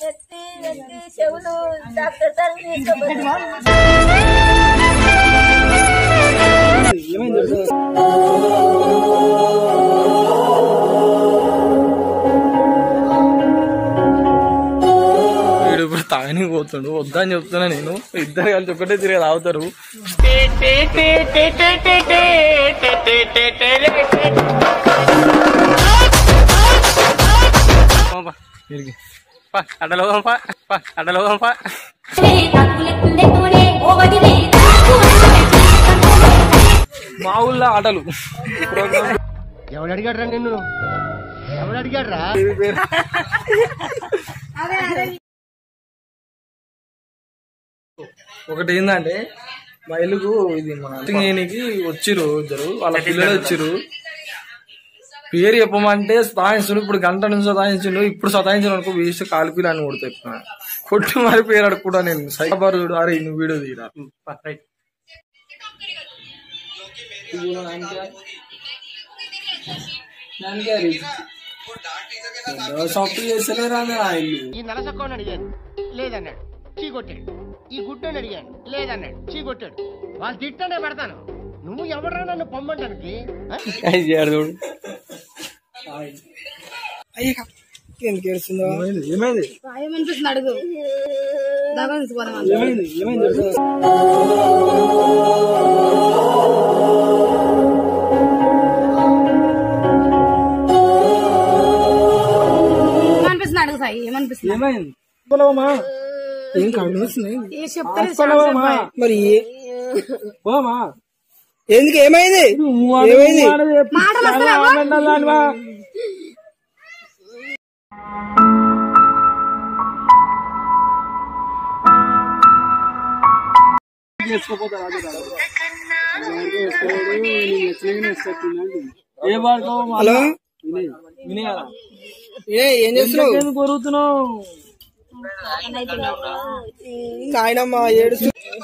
నెత్తి నెత్తి చెవులు డాక్టర్ సార్ తీసుకోపోతే వీడు ఇప్పుడు తాగని పోతుండు వద్దని చెప్తున్నా నేను ఇద్దరు కలిసి ఒకటే తిరిగి తాగుతారు పోంపా, ఇడికి. పా, అడ్డలో పోంపా, పా, అడ్డలో పోంపా. మా ఊళ్ళో ఆటలు ప్రోగ్రామ్ ఎవడు అడిగాడ్రా నిన్ను ఎవడు అడిగాడ్రా ఒకటి ఏంటంటే మా ఇల్లుకు ఇది మన చేయనికి వచ్చిర్రు ఇద్దరు వాళ్ళ పిల్లలు వచ్చిర్రు పేరు చెప్పమంటే సతాయించుడు ఇప్పుడు గంట నుంచి సతాయించిండు ఇప్పుడు సతాయించిన అనుకో వేసి కాలిపిల్లి అని కొడుతా ఇప్పుడు కొట్టి మరి పేరు అడుక్കൂడా నేను సైబర్ చూడు అరే నువ్వు వీడియో తీరా సాఫ్ట్ చేస్తలేరా ఆ ఇల్లు ఈ నెల సక్కని అడిగాను లేదన్నాడు చీ కొట్టాడు ఈ గుడ్డని అడిగాను లేదన్నాడు చీ కొట్టాడు వాళ్ళు తిట్టనే పెడతాను నువ్వు ఎవడరా నన్ను పొమ్మంటానికి ఆ? చూడు ఎందుకు ఏడుస్తుందో ఏమైంది ఏమనిపిస్తుంది అడుగు దగ్గర తీసుకోదాం ఏమైంది ఏమైంది ఏమనిపిస్తుంది అడుగు సాయి ఏమనిపిస్తుంది ఏమైంది పోలవమ్మా ఏం కళ్ళు వస్తున్నాయి ఏ చెప్తాను మరి పోమా ఎందుకు ఏమైంది ఏమైంది హలో ఏం చేస్తున్నావు కొరుగుతున్నావు నాయనమ్మ ఏడు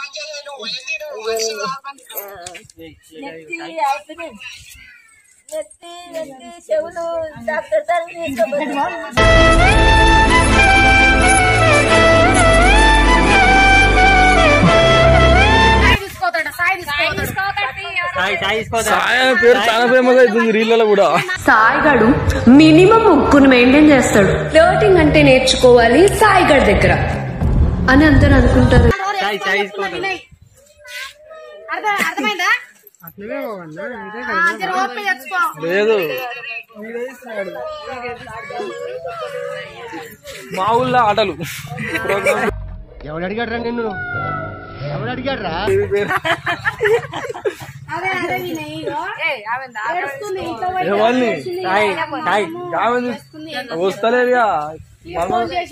నెత్తి అవుతుంది నెత్తి నెత్తి చెవులు డాక్టర్ సార్ తీసుకోపోతే సాయం పేరు చాలా ఫేమస్ అవుతుంది రీళ్ళలో కూడా సాయిగాడు మినిమం ముగ్గురు మెయింటైన్ చేస్తాడు ఫ్లోటింగ్ అంటే నేర్చుకోవాలి సాయిగాడి దగ్గర అని అందరు అనుకుంటారు అర్థమైందా లేదు మా ఊళ్ళో ఆటలు ప్రోగ్రామ్ ఎవడు అడిగాడ్రా నిన్ను ఎవడు అడిగాడ్రా అదే అదే వినయ్ ఇగో. ఏడుస్తుంది ఇంట్లో పోయి ఎవరిని ఏడుస్తుంది. కావాలి వస్తలేదుగా ఫోన్ చేసి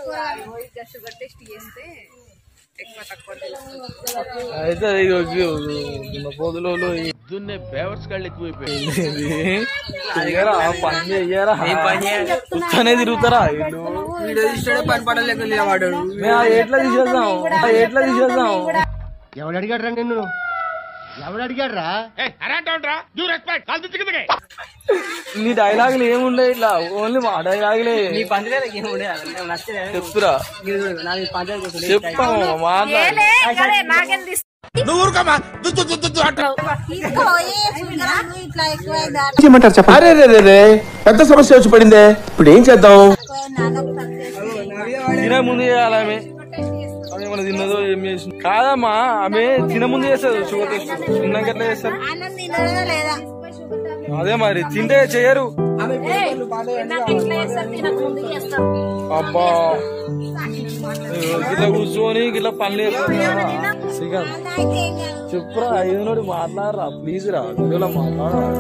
అయితే ఇక మన పోదులో దున్నే బేవర్స్ గాళ్ళు ఎక్కువైపోయాయి చెయ్యరా పని చెయ్యరా ఉత్తనే తిరుగుతారా వీళ్ళు మేము ఆ ఏట్లా తీసేద్దాం ఆ ఏట్లా తీసేద్దాం ఎవడు అడిగాడ్రా నిన్ను ఎవడు అడిగాడ్రా నీ డైలాగులు ఏముండే ఇట్లా ఓన్లీ మా డైలాగులే చెప్పురా చెప్పాము మాట్లాడు ఇట్లా ఎక్కువైందా అరే రే రే రే పెద్ద సమస్య వచ్చి పడిందే ఇప్పుడు ఏం చేద్దాం తినే ముందు చేయాలి ఆమె ఆమె ఏమైనా తిన్నదో ఏం చేసింది కాదమ్మా ఆమె తిన ముందు చేస్తారు షుగర్ టెస్ట్ తిన్నాక ఎట్లా చేస్తారు అన్నం తినదా లేదా అదే మరి తింటే చేయరు అబ్బా ఇట్లా కూర్చొని ఇట్లా పనులు చేసుకుంటున్నావా? శ్రీకాంత్ చెప్పురా ఐదు నోడి మాట్లాడరా ప్లీజ్ రా వీడియోలో మాట్లాడరా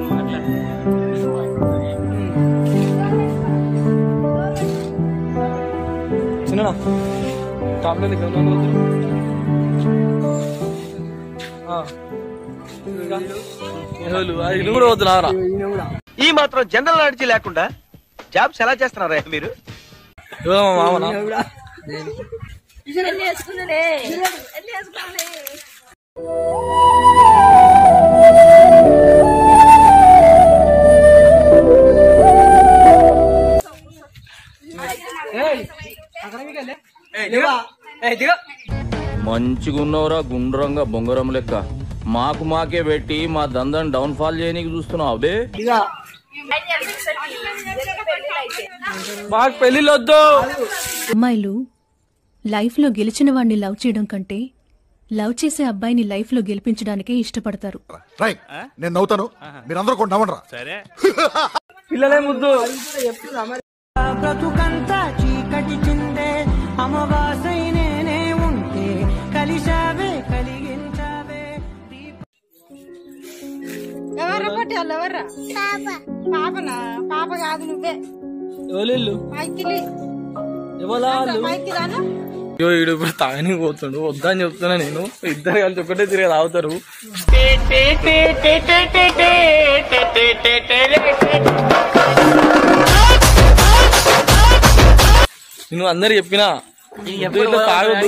చిన్న టాబ్లెట్ ఇక్కడ ఉన్నాను వద్దు. ఆ. ఇంకా? ఎవరు? ఆ ఇల్లు కూడా వద్దునారా ఈ మాత్రం జనరల్ నాలెడ్జ్ లేకుండా జాబ్స్ ఎలా చేస్తున్నారా మీరు ఎవరో మా మామనా ఎన్ని వేసుకున్నాడే ఎన్ని వేసుకున్నాడే మంచిగున్నవరా గుండ్రంగా బొంగరం లెక్క మాకు మాకే పెట్టి మా దందని డౌన్ ఫాల్ చేయనీకి చూస్తున్నావు అబే మాకు పెళ్లిళ్ళు వద్దు అమ్మాయిలు లైఫ్లో గెలిచిన వాడిని లవ్ చేయడం కంటే లవ్ చేసే అబ్బాయిని లైఫ్లో గెలిపించడానికే ఇష్టపడతారు రైట్ నేను నవ్వుతాను మీరందరూ కూడా నవ్వండి పిల్లలే ముద్దు బ్రతుకంతా చీకటి చిందే అమవాసై నేనే ఉంటే కలిశావే కలిగించావే ఎవర్రా పట్టాలి ఎవర్రా పాపనా పాప కాదు నువ్వే ఎవరు మైకిలి ఎవరా మైకిలి అను అయ్యో ఈడు ఇప్పుడు తాగని పోతుండు వద్దని చెప్తున్నా నేను ఇద్దరు కలిసి ఒకటే తిరిగి తాగుతారు నువ్వు అందరు చెప్పినా ఇట్లా తాగొద్దు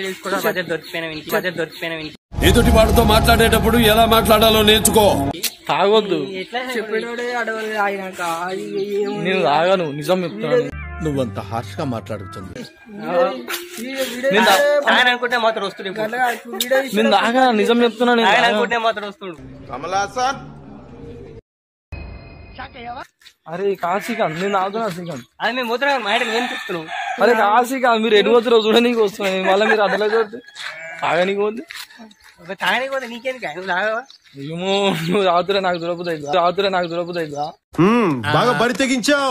ఎదుటి వాడితో మాట్లాడేటప్పుడు ఎలా మాట్లాడాలో నేర్చుకో తాగొద్దు చెప్పినోడే అడవులు ఆగినాక నేను తాగను నిజం చెప్తున్నాను నువ్వంత హార్ష్ గా మాట్లాడుతుంది నేను తా- ఆయన అనుకుంటే మాత్రం వస్తుంది నేను తాగా నిజం చెప్తున్నా నేను తాగను. అనుకుంటే మాత్రం వస్తుడు కమలాసన్ అరే కాశీకాంత్ నేను తాగుతున్నా శ్రీకాంత్ అది మేము పోతున్నా మాట ఏం చెప్తున్నావు అరే కాశీకాంత్ మీరు ఎటు పోతారో చూడనీకి వస్తున్నాను మళ్ళీ మీరు అదలే చూస్తే తాగనీకి పోతే తాగనికి పోతే నీకేందుకు నువ్వు తాగవా ఏమో నువ్వు తాగుతురే నాకు దొరకదు అవుతుందా తాగుతురే నాకు దొరకదు అవుతుందా బాగా బరి తెగించావు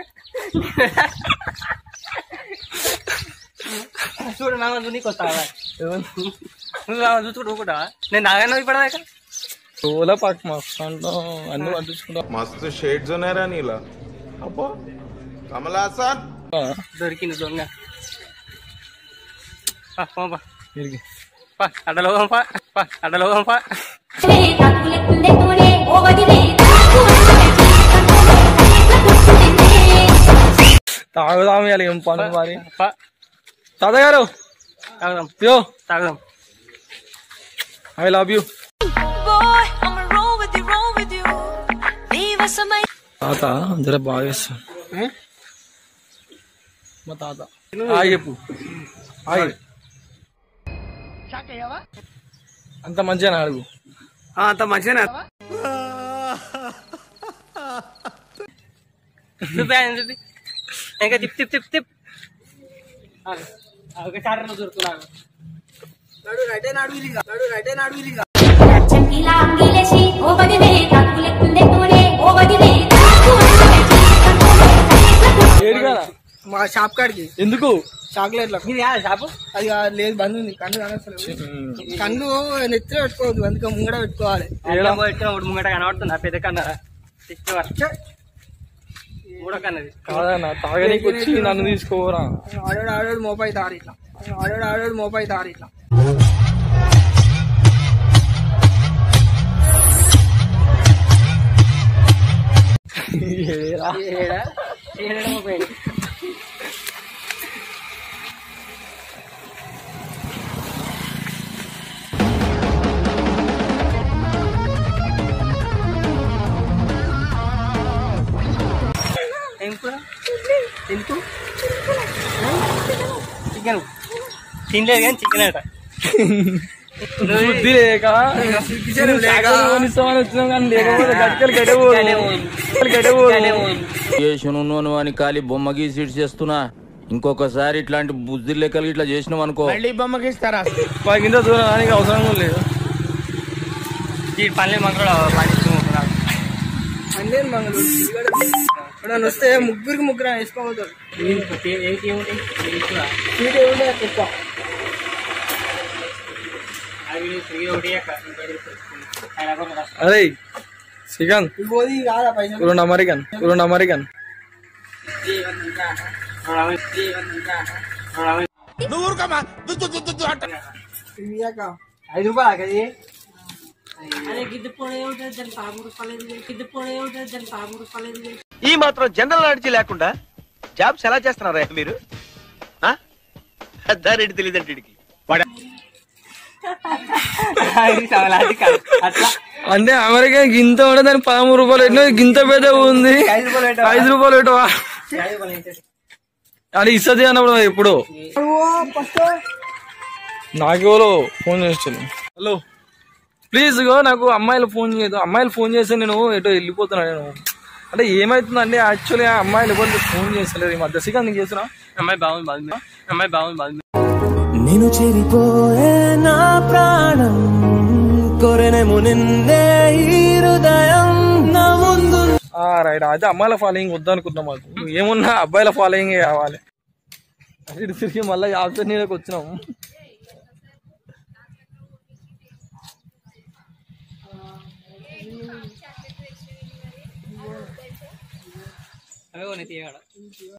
చూడు నా ముందు నీకు వస్తావా నువ్వు నా ముందు చూడు కూడా నేను తాగాను ఇప్పటిదాకా ఓలా పాక మస్తు అంటాం అన్ని పట్టించుకుంటాం మస్తు షేడ్స్ ఉన్నారా నీలా అబ్బో కమలాసన్ దొరికింది దొంగ పా, పో, పా. తిరిగి పా, అడ్డలో పోదాం, పా పా, అడ్డలో పోదాం, పా తాగుదాం ఇవాళ ఏం పని మరి పా, తాతగారు తాగుదాం యో తాగుదాం ఐ లవ్ యూ తాత జర బాగా చేస్తాను మా తాత హాయ్ చెప్పు హాయ్ అంత మంచిగా అడుగు అంత మంచిగా చూపి ఆయన చూపి ఇంకా తిప్ తిప్ తిప్ తిప్ ఒక చాటర్లో దొరుకుతున్నాను ఏడు కదా మా షాప్ కాడికి ఎందుకు చాక్లెట్లు ఇది షాపు అది కాదు, లేదు బంద్ ఉంది కళ్ళు కనొస్తలేదు కళ్ళు నెత్తిలో పెట్టుకోవద్దు అందుకే ముంగడ పెట్టుకోవాలి ఏడా? ముంగట కనబడుతుంది ఆ పెద్ద కన్న మూడో కన్నది కాదన్నా తాగనీకి వచ్చి నన్ను తీసుకోరా ఆడాడు ఆడాడు మోపాయి దారి ఇట్లా ఆడాడు ఆడాడు మోపాయి దారి ఇట్లా ఏడా? ఏడా ఏడా మోపాయి ఏం కూర ఎందుకు చికెన్ తినలేదు కానీ చికెన్ అట బుద్ధి లేక కొనిస్తామని వచ్చినాం కానీ లేకపోతే గట్టికలు గడ్డపోదు గడ్డపోదు చేసిన అని ఖాళీ బొమ్మ గీసి చేస్తున్నా ఇంకొకసారి ఇట్లాంటి బుద్ధి లెక్కలు ఇట్లా చేసినాం అనుకో పైకింత దూరం రానికి అవసరం కూడా లేదు ఈ పల్లె మంగళ పండించుకుంటున్నాడు పల్లె మంగళ ఇప్పుడు వస్తే ముగ్గురికి ముగ్గురు వేసుకోబోతాడు ఎక్కువ అరే శ్రీకాంత్ ఇంకోది కాదా పైసలు రెండు అమెరికన్ రెండు అమెరికన్ ఇయ్యాక ఐదు రూపాయలు అది ఈ మాత్రం జనరల్ నాలెడ్జ్ లేకుండా జాబ్స్ ఎలా చేస్తున్నారా మీరు ఆ? దారేంటి తెలియదంటే వీడికి. వాడు అట్లా అంటే అమెరికా గింత ఉంటే దానికి పదమూడు రూపాయలు పెట్టినా గింత పెద్ద ఉంది ఐదు రూపాయలు పెట్టవా? ఐదు రూపాయలు పెట్టవా ఐదు రూపాయలు ఏంటి? అని ఇస్తుంది అన్నప్పుడు ఎప్పుడు ఫస్ట్ నాకెవరో ఫోన్ చేస్తాను హలో ప్లీజ్ గో నాకు అమ్మాయిలు ఫోన్ చేయదు అమ్మాయిలు ఫోన్ చేస్తే నేను ఎటో వెళ్ళిపోతున్నా నేను అంటే ఏమైతుందంటే యాక్చువల్గా అమ్మాయిలు ఎవరు ఫోన్ చేస్తలేరు ఈ మధ్య సిగా నీకు చేస్తున్నా అమ్మాయి బాగుంది బాగుంది అమ్మాయి బాగుంది బాగుంది నేను చెరిపోయే నా ప్రాణం కొరెనేమో నిన్నే ఈ హృదయం నా ముందు రైట్ అయితే అమ్మాయిల ఫాలోయింగ్ వద్దనుకుంటున్నాం మాకు ఏమున్నా అబ్బాయిల ఫాలోయింగ్ కావాలి అటు ఇటు తిరిగి మళ్ళీ ఆప్షన్ నీళ్ళకి వచ్చినాము